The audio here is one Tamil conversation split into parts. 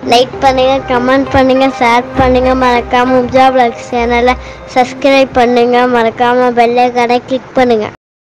லைக் பண்ணுங்க கமெண்ட் பண்ணுங்க ஷேர் பண்ணுங்க மறக்காம உப்ஜா பிளாக் சேனலை சப்ஸ்கிரைப் பண்ணுங்க மறக்காம பெல் ஐக்கானை கிளிக் பண்ணுங்க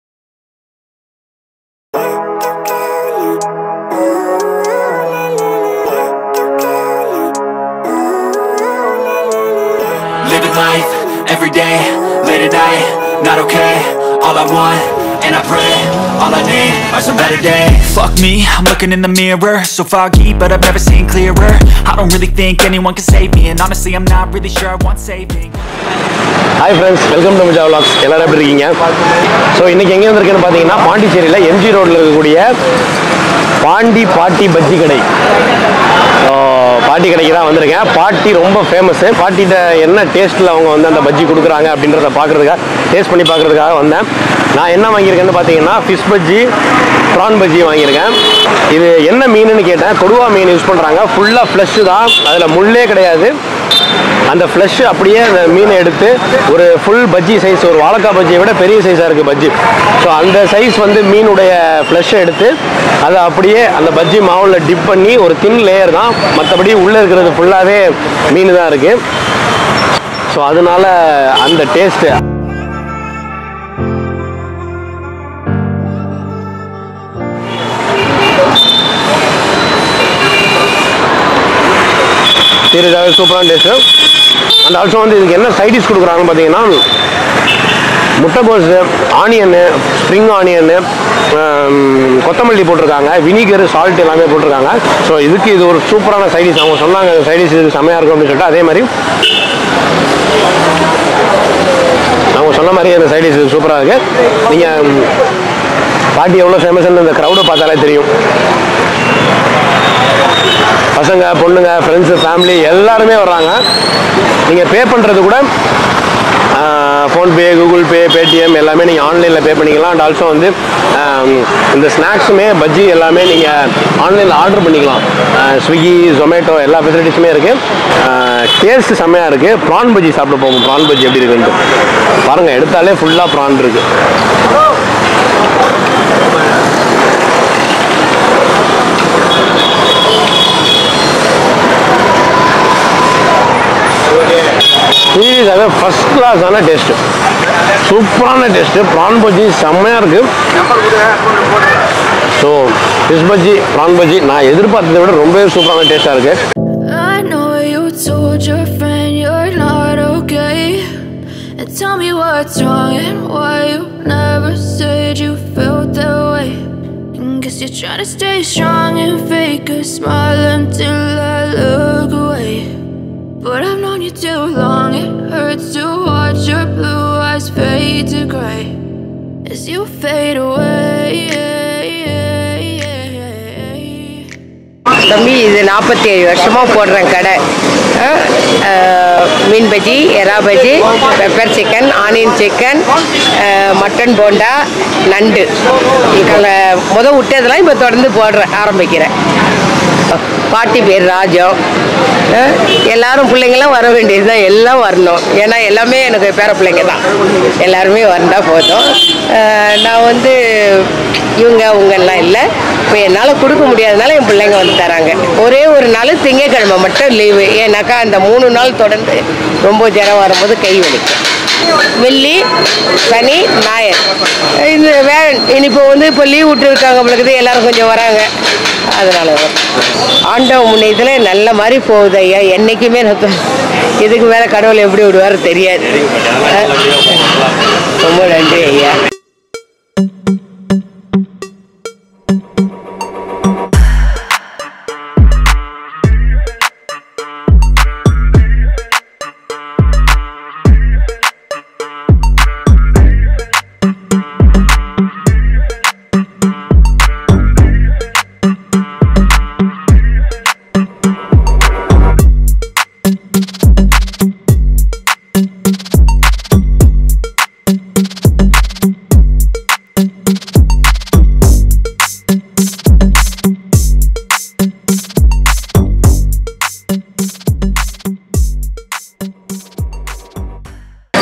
Living life, every day, late at night, not okay All I want, and I pray, all I need are some better days Fuck me, I'm looking in the mirror So foggy, but I've never seen clearer I don't really think anyone can save me And honestly, I'm not really sure I want saving hi friends welcome to மிஜா vlogs எல்லாரும் எப்படி இருக்கீங்க ஸோ இன்றைக்கி எங்கே வந்திருக்கேன்னு பார்த்தீங்கன்னா பாண்டிச்சேரியில் எம்ஜி ரோட்டில் இருக்கக்கூடிய பாண்டி பாட்டி பஜ்ஜி கடை ஸோ பாட்டி கடைக்கு தான் வந்திருக்கேன் பாட்டி ரொம்ப ஃபேமஸ்ஸு பாட்டிகிட்ட என்ன டேஸ்ட்டில் அவங்க வந்து அந்த பஜ்ஜி கொடுக்குறாங்க அப்படின்றத பார்க்குறதுக்காக டேஸ்ட் பண்ணி பார்க்குறதுக்காக வந்தேன் நான் என்ன வாங்கியிருக்கேன்னு பார்த்தீங்கன்னா ஃபிஷ் பஜ்ஜி ப்ரான் பஜ்ஜி வாங்கியிருக்கேன் இது என்ன மீனுன்னு கேட்டேன் கொடுவா மீன் யூஸ் பண்ணுறாங்க ஃபுல்லாக ஃப்ளஷ்ஷு தான் அதில் முள்ளே கிடையாது அந்த ஃப்ளஷ் அப்படியே அந்த மீனை எடுத்து ஒரு ஃபுல் பஜ்ஜி சைஸ் ஒரு வாழைக்காய் பஜ்ஜியை விட பெரிய சைஸாக இருக்குது பஜ்ஜி ஸோ அந்த சைஸ் வந்து மீனுடைய ஃப்ளஷை எடுத்து அதை அப்படியே அந்த பஜ்ஜி மாவில் டிப் பண்ணி ஒரு தின் லேயர் தான் மற்றபடி உள்ளே இருக்கிறது ஃபுல்லாகவே மீன் தான் இருக்குது ஸோ அதனால அந்த டேஸ்ட்டு சீரியஸாகவே சூப்பரான டேஸ்ட்டு அண்ட் ஆல்சோ வந்து இதுக்கு என்ன சைடிஷ் கொடுக்குறாங்கன்னு பார்த்தீங்கன்னா முட்டைகோஸு ஆனியனு ஸ்ப்ரிங் ஆனியனு கொத்தமல்லி போட்டிருக்காங்க வினிகர் சால்ட் எல்லாமே போட்டிருக்காங்க ஸோ இதுக்கு இது ஒரு சூப்பரான சைடிஷ் அவங்க சொன்னாங்க சைடிஷ் இதுக்கு செம்மையாக இருக்கும் அப்படின்னு சொல்லிட்டு அதே மாதிரி அவங்க சொன்ன மாதிரி அந்த சைடிஷ் சூப்பராக இருக்குது நீங்கள் பாட்டி எவ்வளோ ஃபேமஸ்ன்னு இந்த க்ரௌடை பார்த்தாலே தெரியும் பசங்க பொண்ணுங்க ஃப்ரெண்ட்ஸு ஃபேமிலி எல்லாருமே வர்றாங்க நீங்கள் பே பண்ணுறது கூட ஃபோன்பே கூகுள் பே பேடிஎம் எல்லாமே நீங்கள் ஆன்லைனில் பே பண்ணிக்கலாம் அண்ட் ஆல்சோ வந்து ஆம், இந்த ஸ்நாக்ஸுமே பஜ்ஜி எல்லாமே நீங்கள் ஆன்லைனில் ஆர்டர் பண்ணிக்கலாம் ஸ்விக்கி ஜொமேட்டோ எல்லா ஃபெசிலிட்டிஸுமே இருக்குது டேஸ்ட் செம்மையாக இருக்குது ப்ரான் பஜ்ஜி சாப்பிட போகும் ப்ரான் பஜ்ஜி எப்படி இருக்குன்ட்டு பாருங்கள் எடுத்தாலே ஃபுல்லாக ப்ரான் இருக்குது சீரியஸாகவே ஃபஸ்ட் கிளாஸான டேஸ்ட்டு சூப்பரான டேஸ்ட்டு ப்ரான் பஜ்ஜி செம்மையாக இருக்குது so fish bajji prawn bajji நான் எதிர்பார்த்ததை விட ரொம்பவே சூப்பரான டேஸ்ட்டாக இருக்குது I know you told your friend you're not okay. And tell me what's wrong and why you never said you felt that way. And guess you're trying to stay strong and fake a smile until I look away. But I've known you too long, it hurts to watch your blue eyes fade to gray as you fade away. தம்பி இது நாற்பத்தி ஏழு வருஷமாக போடுறேன் கடை ஆ, ஆ, மீன் பஜ்ஜி எறா bajji pepper chicken onion chicken ஆ, மட்டன் போண்டா நண்டு இதில் முத விட்டதெல்லாம் இப்போ தொடர்ந்து போடுறேன் ஆரம்பிக்கிறேன் பாட்டி பேர் ராஜம் ஆ, எல்லாரும் பிள்ளைங்களாம் வர வேண்டியது தான் எல்லாம் வரணும் ஏன்னா எல்லாமே எனக்கு பேர பிள்ளைங்க தான் எல்லாருமே வந்தால் போதும் ஆ, நான் வந்து இவங்க அவங்கெல்லாம் இல்லை இப்போ என்னால் கொடுக்க முடியாதனால என் பிள்ளைங்க வந்து தராங்க ஒரே ஒரு நாள் திங்கக்கிழமை மட்டும் லீவு ஏன்னாக்கா அந்த மூணு நாள் தொடர்ந்து ரொம்ப ஜனம் வரும்போது கை வலிக்கும் வெள்ளி சனி ஞாயிறு இந்த வே இப்போ வந்து இப்போ லீவ் விட்டுருக்காங்க நம்மளுக்கு எல்லாரும் கொஞ்சம் வராங்க அதனால வரும். ஆண்டவ முன்னியத்தில் நல்ல மாதிரி போகுது ஐயா என்றைக்குமே நான் இதுக்கு மேலே கடவுள் எப்படி விடுவார் தெரியாது ரொம்ப நன்றி ஐயா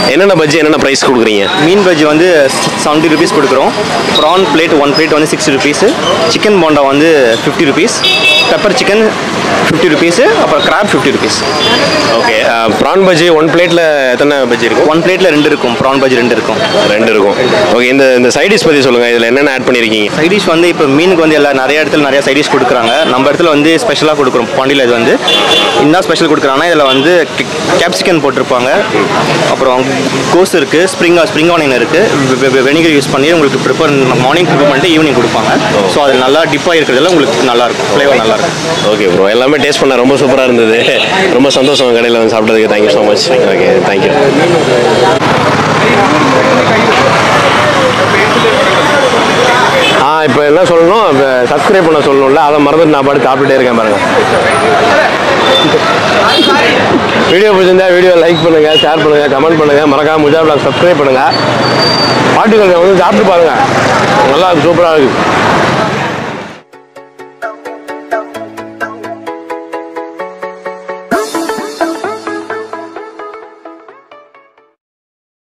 என்னென்ன பஜ்ஜி என்னென்ன ப்ரைஸ் கொடுக்குறீங்க மீன் பஜ்ஜி வந்து செவன்ட்டி ருபீஸ் கொடுக்குறோம் ப்ரான் பிளேட் ஒன் பிளேட் வந்து சிக்ஸ்டி ருபீஸு சிக்கன் போண்டா வந்து fifty rupees pepper chicken fifty rupees அப்புறம் crab fifty rupees okay prawn bajji one பிளேட்டில் எத்தனை பஜ்ஜி இருக்கும் ஒன் பிளேட்டில் ரெண்டு இருக்கும் ப்ரான் பஜ்ஜி ரெண்டு இருக்கும் ரெண்டு இருக்கும் ஓகே இந்த இந்த சைடிஷ் பற்றி சொல்லுங்கள் இதில் என்னென்ன ஆட் பண்ணியிருக்கீங்க சைட் டிஷ் வந்து இப்போ மீனுக்கு வந்து எல்லா நிறைய இடத்துல நிறைய சைட் டிஷ் கொடுக்குறாங்க நம்ம இடத்துல வந்து ஸ்பெஷலாக கொடுக்குறோம் பாண்டியில் இது வந்து என்ன ஸ்பெஷல் கொடுக்குறாங்கன்னா இதில் வந்து கேப்சிக்கன் போட்டிருப்பாங்க அப்புறம் கோஸ் இருக்குது ஸ்ப்ரிங் ஸ்ப்ரிங் ஆனியன் இருக்குது வெனிகர் யூஸ் பண்ணி உங்களுக்கு ப்ரிப்பேர் மார்னிங் ப்ரிப்பேர் பண்ணிட்டு ஈவினிங் கொடுப்பாங்க ஸோ அது நல்லா டிப்பாக இருக்கிறதுல உங்களுக்கு நல்லாயிருக்கும் ஃப்ளேவர் நல்லாயிருக்கும் ஓகே ப்ரோ எல்லாமே டேஸ்ட் பண்ண ரொம்ப சூப்பராக இருந்தது ரொம்ப சந்தோஷம் கடையில் வந்து சாப்பிட்டதுக்கு thank you so much okay thank you ஆ இப்போ என்ன சொல்லணும் இப்போ சப்ஸ்கிரைப் பண்ண சொல்லணும்ல அதை மறந்துட்டு நான் பாட்டு சாப்பிட்டுட்டே இருக்கேன் பாருங்க வீடியோ பிடிச்சிருந்தா வீடியோ லைக் பண்ணுங்க ஷேர் பண்ணுங்க கமெண்ட் பண்ணுங்க மறக்காம முஜா பிளாக் சப்ஸ்கிரைப் பண்ணுங்க பாட்டுகள் வந்து சாப்பிட்டு பாருங்க நல்லா இருக்கு சூப்பராக இருக்கு